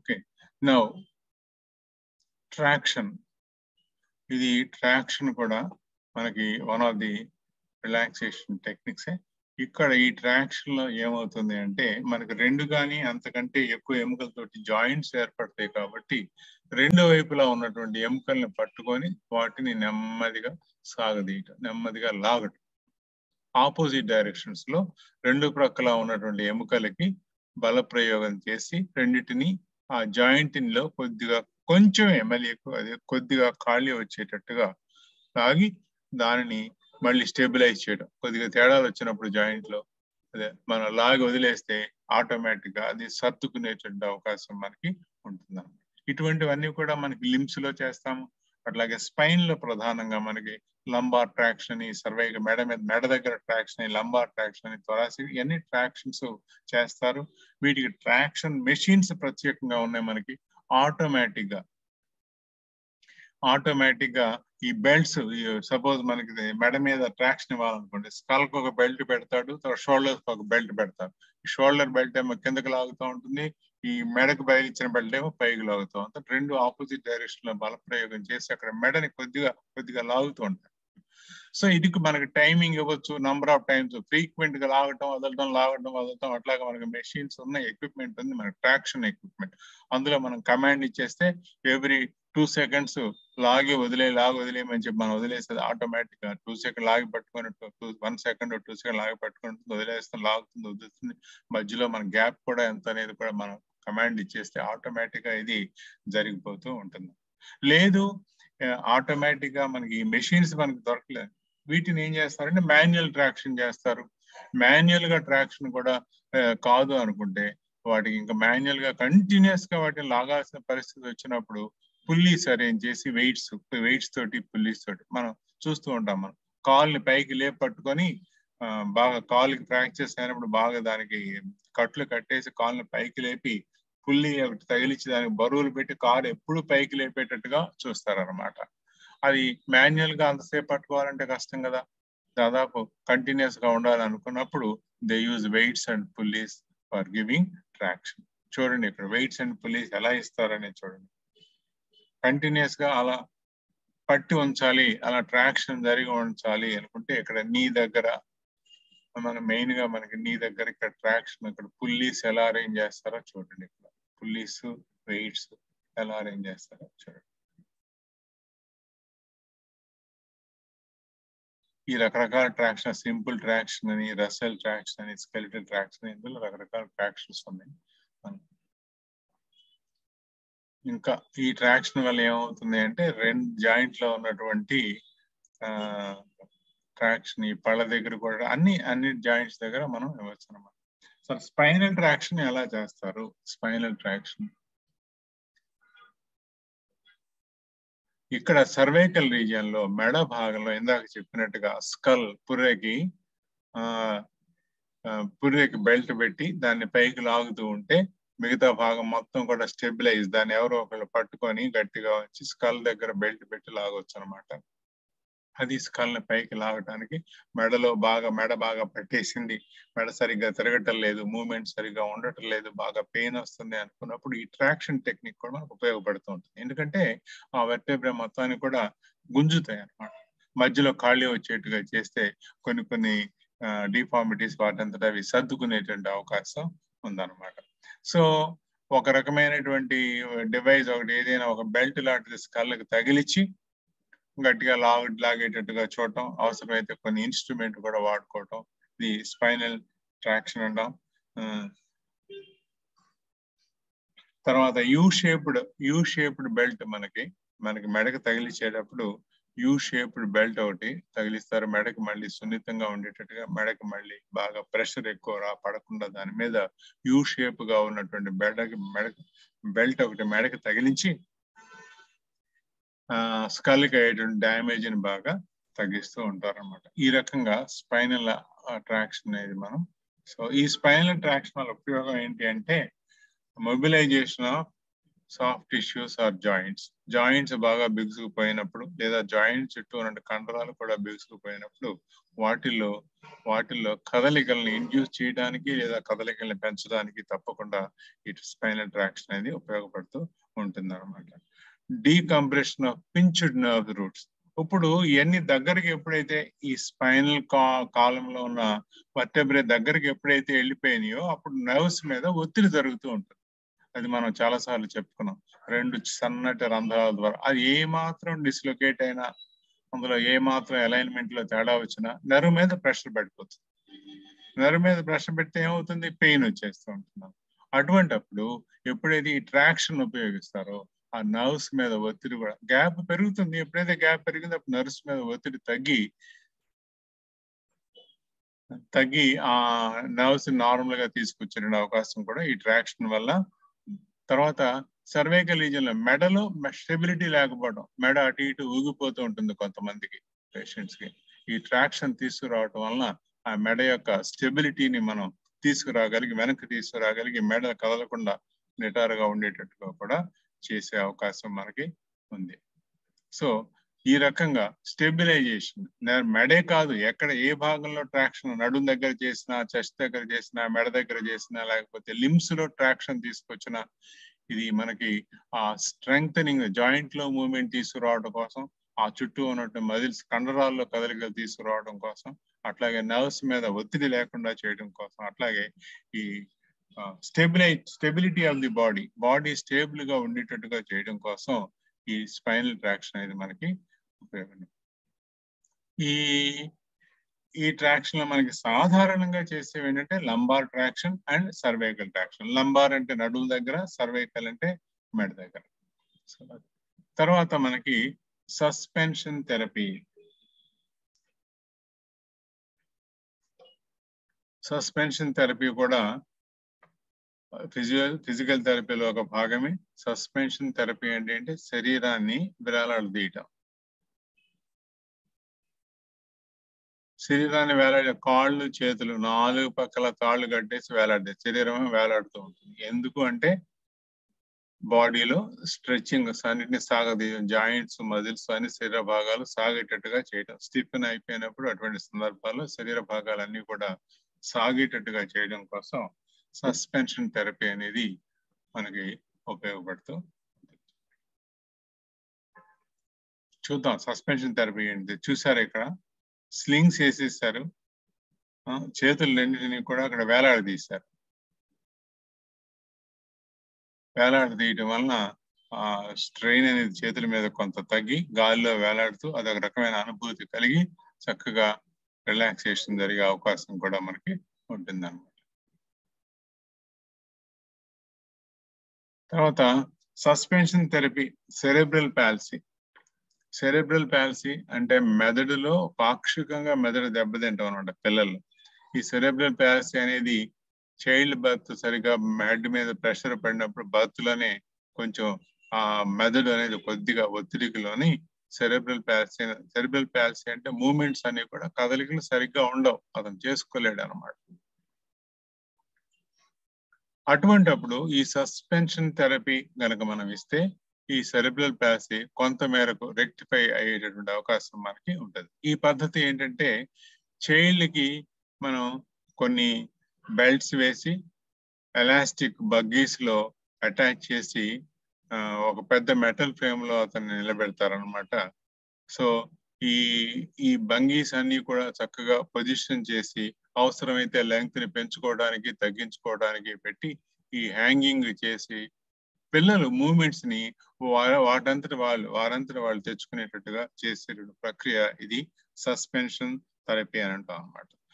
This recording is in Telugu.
ఓకే నౌ ట్రాక్షన్ ఇది ట్రాక్షన్ కూడా మనకి one of the relaxation techniques ఇక్కడ ఈ ట్రాక్షన్ లో ఏమవుతుంది అంటే మనకి రెండు కానీ అంతకంటే ఎక్కువ ఎముకలతోటి జాయింట్స్ ఏర్పడతాయి కాబట్టి రెండు వైపులా ఉన్నటువంటి ఎముకల్ని పట్టుకొని వాటిని నెమ్మదిగా సాగదీయటం నెమ్మదిగా లాగటం ఆపోజిట్ డైరెక్షన్స్ లో రెండు ప్రక్కల ఉన్నటువంటి ఎముకలకి బల ప్రయోగం చేసి రెండింటిని ఆ జాయింట్ లో కొద్దిగా కొంచెం ఎమ్మెల్యేకు అదే కొద్దిగా ఖాళీ వచ్చేటట్టుగా లాగి దానిని మళ్ళీ స్టెబిలైజ్ చేయడం కొద్దిగా తేడాలు వచ్చినప్పుడు జాయింట్ లో అదే మనం లాగి వదిలేస్తే ఆటోమేటిక్ గా అది సర్దుకునేటువంటి అవకాశం మనకి ఉంటుంది ఇటువంటివన్నీ కూడా మనకి లిమ్స్ లో చేస్తాము అట్లాగే స్పైన్ లో ప్రధానంగా మనకి లంబార్ ట్రాక్షన్ అని సర్వైక మెడ మీద మెడ దగ్గర ట్రాక్షన్ అని లంబార్ ట్రాక్షన్ అని థొరాసిక్ ఇవన్నీ ట్రాక్షన్స్ చేస్తారు వీటికి ట్రాక్షన్ మెషిన్స్ ప్రత్యేకంగా ఉన్నాయి మనకి ఆటోమేటిక్ గా ఆటోమేటిక్ గా ఈ బెల్ట్స్ సపోజ్ మనకి మెడ మీద ట్రాక్షన్ ఇవ్వాలనుకోండి స్కల్ కు ఒక బెల్ట్ పెడతాడు తర్వాత షోల్డర్ ఒక బెల్ట్ పెడతాడు ఈ షోల్డర్ బెల్ట్ ఏమో కిందకి లాగుతూ ఉంటుంది ఈ మెడకు బయలుచ్చిన బెల్ట్ ఏమో పైకి లాగుతూ ఉంటుంది రెండు ఆపోజిట్ డైరెక్షన్ లో బల ప్రయోగం చేసి అక్కడ మెడని కొద్దిగా కొద్దిగా లాగుతూ ఉంటారు సో ఇది మనకి టైమింగ్ ఇవ్వచ్చు నంబర్ ఆఫ్ టైమ్స్ ఫ్రీక్వెంట్ గా లాగటం వదలటం లాగటం వదలటం అట్లాగా మనకి మెషిన్స్ ఉన్నాయి ఎక్విప్మెంట్ ఉంది మనకి ట్రాక్షన్ ఎక్విప్మెంట్ అందులో మనం కమాండ్ ఇచ్చేస్తే ఎవ్రీ టూ సెకండ్స్ లాగి వదిలే లాగి వదిలేయమని చెప్పి మనం వదిలేస్తుంది ఆటోమేటిక్ గా టూ సెకండ్ లాగి పట్టుకొని two one second two second లాగి పట్టుకొని వదిలేస్తుంది లాగుతుంది వదులుతుంది మధ్యలో మన గ్యాప్ కూడా ఎంత అనేది కూడా మనం కమాండ్ ఇచ్చేస్తే ఆటోమేటిక్ గా ఇది జరిగిపోతూ ఉంటుంది లేదు ఆటోమేటిక్ గా మనకి మెషిన్స్ మనకి దొరకలేదు వీటిని ఏం చేస్తారంటే మాన్యువల్ ట్రాక్షన్ చేస్తారు మాన్యువల్ గా ట్రాక్షన్ కూడా కాదు అనుకుంటే వాటికి ఇంకా మాన్యువల్ గా కంటిన్యూస్ గా వాటిని లాగాల్సిన పరిస్థితి వచ్చినప్పుడు పుల్లీస్ అరేంజ్ చేసి వెయిట్స్ వెయిట్స్ తోటి పుల్లీస్ తోటి మనం చూస్తూ ఉంటాం మనం కాల్ని పైకి లేపి పట్టుకొని బాగా కాలుకి ఫ్రాక్చర్స్ అయినప్పుడు బాగా దానికి కట్లు కట్టేసి కాల్ని పైకి లేపి పుల్లి ఒకటి తగిలించి దానికి బరువులు పెట్టి కారు ఎప్పుడు పైకి లేపేటట్టుగా చూస్తారనమాట అది మాన్యువల్ గా అంతసేపు పట్టుకోవాలంటే కష్టం కదా దాదాపు కంటిన్యూస్ గా ఉండాలనుకున్నప్పుడు they use weights and pulleys for giving traction చూడండి ఇక్కడ వెయిట్స్ అండ్ పుల్లీస్ ఎలా ఇస్తారని చూడండి కంటిన్యూస్ గా అలా పట్టి ఉంచాలి అలా ట్రాక్షన్ జరిగి ఉంచాలి అనుకుంటే ఇక్కడ నీ దగ్గర మన మెయిన్ గా మనకి నీ దగ్గర ఇక్కడ ట్రాక్షన్ ఇక్కడ పుల్లీస్ ఎలా అరేంజ్ చేస్తారో చూడండి ఇక్కడ పుల్లీస్ వెయిట్స్ ఎలా అరేంజ్ చేస్తారో చూడండి ఈ రకరకాల ట్రాక్షన్ సింపుల్ ట్రాక్షన్ అని రసెల్ ట్రాక్షన్ అని స్కెలిటల్ ట్రాక్షన్ ఇందులో రకరకాల ట్రాక్షన్స్ ఉన్నాయి ఇంకా ఈ ట్రాక్షన్ వల్ల ఏమవుతుంది అంటే రెండు జాయింట్ లో ఉన్నటువంటి ట్రాక్షన్ ఈ పళ్ళ దగ్గర కూడా అన్ని అన్ని జాయింట్స్ దగ్గర మనం ఇవ్వచ్చు అనమాట సార్ స్పైనల్ ట్రాక్షన్ ఎలా చేస్తారు స్పైనల్ ట్రాక్షన్ ఇక్కడ సర్వైకల్ రీజియన్ లో మెడ భాగంలో ఇందాక చెప్పినట్టుగా స్కల్ పుర్రెకి ఆ పుర్రెకి బెల్ట్ పెట్టి దాన్ని పైకి లాగుతూ ఉంటే మిగతా భాగం మొత్తం కూడా స్టెబిలైజ్ దాన్ని ఎవరో ఒకళ్ళు పట్టుకొని గట్టిగా వచ్చి స్కల్ దగ్గర బెల్ట్ పెట్టి లాగొచ్చు అనమాట అది స్కల్ ని పైకి లాగటానికి మెడలో బాగా మెడ బాగా పట్టేసింది మెడ సరిగ్గా తిరగటం లేదు మూమెంట్ సరిగ్గా ఉండటం లేదు బాగా పెయిన్ వస్తుంది అనుకున్నప్పుడు ఈ ట్రాక్షన్ టెక్నిక్ కూడా మనకు ఉపయోగపడుతూ ఉంటుంది ఎందుకంటే ఆ వెర్టెబ్రే మొత్తాన్ని కూడా గుంజుతాయి అనమాట మధ్యలో ఖాళీ వచ్చేట్టుగా చేస్తే కొన్ని కొన్ని డిఫార్మిటీస్ వాటంతటా అవి సర్దుకునేటువంటి అవకాశం ఉందన్నమాట సో ఒక రకమైనటువంటి డివైస్ ఒకటి ఏదైనా ఒక బెల్ట్ లాంటిది స్కల్కి తగిలిచ్చి గట్టిగా లాగ లాగేటట్టుగా చూడటం అవసరమైతే కొన్ని ఇన్స్ట్రుమెంట్ కూడా వాడుకోవటం ఇది స్పైనల్ ట్రాక్షన్ అంటాం తర్వాత U shaped U shaped belt మనకి మనకి మెడకు తగిలిచ్చేటప్పుడు యూ షేప్డ్ బెల్ట్ ఒకటి తగిలిస్తారు మెడకి మళ్ళీ సున్నితంగా ఉండేటట్టుగా మెడకి మళ్ళీ బాగా ప్రెషర్ ఎక్కువ రా పడకుండా దాని మీద యూ షేప్ గా ఉన్నటువంటి బెడకి మెడ బెల్ట్ ఒకటి మెడకి తగిలించి ఆ స్కల్కి అయ్యేటువంటి డ్యామేజ్ ని బాగా తగ్గిస్తూ ఉంటారు అనమాట ఈ రకంగా స్పైనల్ ట్రాక్షన్ అనేది మనం సో ఈ స్పైనల్ ట్రాక్షన్ వల్ల ఉపయోగం ఏంటి అంటే mobilization of soft tissues or joints joints బాగా బిగుసుకుపోయినప్పుడు లేదా జాయింట్ చుట్టూ ఉన్న కండరాలు కూడా బిగుసుకుపోయినప్పుడు వాటిల్లో వాటిల్లో కదలికల్ని ఇండ్యూస్ చేయడానికి లేదా కదలికల్ని పెంచడానికి తప్పకుండా ఇటు స్పైనల్ ట్రాక్షన్ అనేది ఉపయోగపడుతూ ఉంటుంది అనమాట decompression of pinched nerve roots ఇప్పుడు ఇవన్నీ దగ్గరికి ఎప్పుడైతే ఈ స్పైనల్ కా కాలంలో ఉన్న వర్టెబ్రే దగ్గరికి ఎప్పుడైతే వెళ్ళిపోయినాయో అప్పుడు నర్వ్స్ మీద ఒత్తిడి జరుగుతూ ఉంటుంది అది మనం చాలా సార్లు చెప్పుకున్నాం రెండు సన్నటి రంధ్రాల ద్వారా అది ఏ మాత్రం డిస్లొకేట్ అయినా అందులో ఏ మాత్రం అలైన్మెంట్ లో తేడా వచ్చినా నర్వ్ మీద ప్రెషర్ పడిపోతుంది నర్వ్ మీద ప్రెషర్ పెడితే ఏమవుతుంది పెయిన్ వచ్చేస్తూ ఉంటున్నాం అటువంటప్పుడు ఎప్పుడైతే ఈ ట్రాక్షన్ ఉపయోగిస్తారో ఆ నర్వ్స్ మీద ఒత్తిడి కూడా గ్యాప్ పెరుగుతుంది ఎప్పుడైతే గ్యాప్ పెరిగిందో అప్పుడు నర్వ్స్ మీద ఒత్తిడి తగ్గి తగ్గి ఆ నర్వ్స్ నార్మల్ గా తీసుకొచ్చే అవకాశం కూడా ఈ ట్రాక్షన్ వల్ల తర్వాత సర్వైకల్ రీజన్ లో మెడలో స్టెబిలిటీ లేకపోవడం మెడ అటు ఇటు ఊగిపోతూ ఉంటుంది కొంతమందికి పేషెంట్స్ కి ఈ ట్రాక్షన్ తీసుకురావటం వలన ఆ మెడ యొక్క స్టెబిలిటీని మనం తీసుకురాగలిగి వెనక్కి తీసుకురాగలిగి మెడ కదలకుండా నిటారుగా ఉండేటట్టుగా కూడా చేసే అవకాశం మనకి ఉంది సో ఈ రకంగా స్టెబిలైజేషన్ మెడే కాదు ఎక్కడ ఏ భాగంలో ట్రాక్షన్ నడుం దగ్గర చేసినా చెస్ట్ దగ్గర చేసినా మెడ దగ్గర చేసినా లేకపోతే లిమ్స్ లో ట్రాక్షన్ తీసుకొచ్చినా ఇది మనకి ఆ స్ట్రెంగ్ జాయింట్ లో మూవ్మెంట్ తీసుకురావడం కోసం ఆ చుట్టూ ఉన్నట్టు మజిల్స్ కండరాల్లో కదలికలు తీసుకురావడం కోసం అట్లాగే నర్వ్స్ మీద ఒత్తిడి లేకుండా చేయడం కోసం అట్లాగే ఈ stabilize stability of the body body stable గా ఉండేటట్టుగా చేయడం కోసం ఈ స్పైనల్ ట్రాక్షన్ అనేది మనకి ఉపయోగం ఈ ఈ ట్రాక్షన్ లో మనకి సాధారణంగా చేసేవి ఏంటంటే lumbar traction and cervical traction lumbar అంటే నడుము దగ్గర సర్వైకల్ అంటే మెడ దగ్గర తర్వాత మనకి సస్పెన్షన్ థెరపీ సస్పెన్షన్ థెరపీ కూడా ఫిజికల్ ఫిజికల్ థెరపీలో ఒక భాగమే సస్పెన్షన్ థెరపీ అంటే ఏంటి శరీరాన్ని విరాలాడదీయటం శరీరాన్ని వేలాడే కాళ్ళు చేతులు నాలుగు పక్కల తాళ్ళు కట్టేసి వేలాడే శరీరం వేలాడుతూ ఉంటుంది ఎందుకు అంటే బాడీలో స్ట్రెచ్చింగ్ అన్నిటిని సాగదీయడం జాయింట్స్ మజిల్స్ అన్ని శరీర భాగాలు సాగేటట్టుగా చేయడం స్టిఫెన్ అయిపోయినప్పుడు అటువంటి సందర్భాల్లో శరీర భాగాలన్నీ కూడా సాగేటట్టుగా చేయడం కోసం సస్పెన్షన్ థెరపీ అనేది మనకి ఉపయోగపడుతూ చూద్దాం సస్పెన్షన్ థెరపీ ఏంటి చూసారు ఇక్కడ స్లింగ్స్ వేసేసారు చేతులు రెండింటిని కూడా అక్కడ వేలాడదీశారు వేలాడదీయటం వలన ఆ స్ట్రెయిన్ అనేది చేతుల మీద కొంత తగ్గి గాలిలో వేలాడుతూ అదొక రకమైన అనుభూతి కలిగి చక్కగా రిలాక్సేషన్ జరిగే అవకాశం కూడా మనకి ఉంటుందన్నమాట తర్వాత suspension therapy cerebral palsy cerebral palsy అంటే మెదడులో పాక్షికంగా మెదడు దెబ్బతింటాం అనమాట పిల్లలు ఈ సెరెబ్రల్ పాలసీ అనేది చైల్డ్ బర్త్ సరిగా హెడ్ మీద ప్రెషర్ పడినప్పుడు బర్త్ లోనే కొంచెం ఆ మెదడు అనేది కొద్దిగా ఒత్తిడికిలోని సెరెబ్రల్ పాలసీ సెరెబ్రల్ పాలసీ అంటే మూమెంట్స్ అనేవి కూడా కదలికలు సరిగ్గా ఉండవు అతను చేసుకోలేడు అనమాట అటువంటప్పుడు ఈ సస్పెన్షన్ థెరపీ గనక మనం ఇస్తే ఈ సెరెబ్రల్ పాలసీ కొంత మేరకు రెక్టిఫై అయ్యేటటువంటి అవకాశం మనకి ఉంటుంది ఈ పద్ధతి ఏంటంటే చైల్డ్ కి మనం కొన్ని బెల్ట్స్ వేసి ఎలాస్టిక్ బగ్గీస్ లో అటాచ్ చేసి ఒక పెద్ద మెటల్ ఫ్రేమ్ లో అతన్ని నిలబెడతారనమాట సో ఈ ఈ బంగీస్ అన్ని కూడా చక్కగా పొజిషన్ చేసి అవసరమైతే లెంగ్త్ ని పెంచుకోవడానికి తగ్గించుకోవడానికి పెట్టి ఈ హ్యాంగింగ్ చేసి పిల్లలు మూమెంట్స్ ని వాటంతటి వాళ్ళు వారంతటి వాళ్ళు తెచ్చుకునేటట్టుగా చేసే ప్రక్రియ ఇది సస్పెన్షన్ థెరపీ అని అంటాం అనమాట